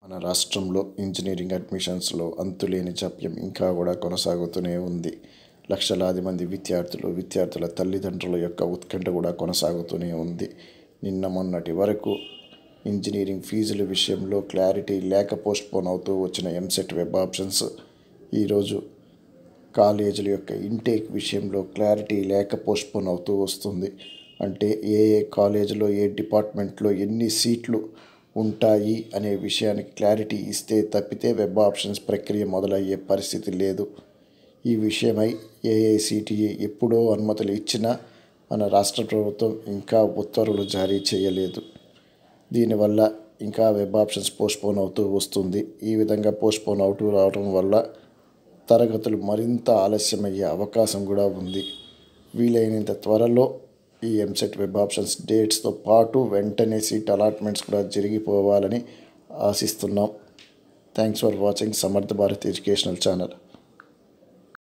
మన రాష్ట్రంలో ఇంజనీరింగ్ అడ్మిషన్స్లో అంతులేని జాప్యం ఇంకా కూడా కొనసాగుతూనే ఉంది లక్షలాది మంది విద్యార్థులు విద్యార్థుల తల్లిదండ్రుల యొక్క ఉత్కంఠ కూడా కొనసాగుతూనే ఉంది నిన్న మొన్నటి వరకు ఇంజనీరింగ్ ఫీజుల విషయంలో క్లారిటీ లేక పోస్ట్పోన్ అవుతూ వచ్చిన ఎంసెట్ వెబ్ ఆప్షన్స్ ఈరోజు కాలేజీల యొక్క ఇంటేక్ విషయంలో క్లారిటీ లేక పోస్ట్పోన్ అవుతూ వస్తుంది అంటే ఏ ఏ కాలేజీలో ఏ డిపార్ట్మెంట్లో ఎన్ని సీట్లు ఉంటాయి అనే విషయానికి క్లారిటీ ఇస్తే తప్పితే వెబ్ ఆప్షన్స్ ప్రక్రియ మొదలయ్యే పరిస్థితి లేదు ఈ విషయమై ఏఐసిటిఈ ఎప్పుడో అనుమతులు ఇచ్చినా మన రాష్ట్ర ప్రభుత్వం ఇంకా ఉత్తర్వులు జారీ చేయలేదు దీనివల్ల ఇంకా వెబ్ ఆప్షన్స్ పోస్ట్పోన్ అవుతూ వస్తుంది ఈ విధంగా పోస్ట్పోన్ అవుతూ రావడం వల్ల తరగతులు మరింత ఆలస్యమయ్యే అవకాశం కూడా ఉంది వీలైనంత త్వరలో ఈ ఎంసెట్ వెబ్ ఆప్షన్స్ డేట్స్తో పాటు వెంటనే సీట్ అలాట్మెంట్స్ కూడా జరిగిపోవాలని ఆశిస్తున్నాం థ్యాంక్స్ ఫర్ వాచింగ్ సమర్థ భారత్ ఎడ్యుకేషనల్ ఛానల్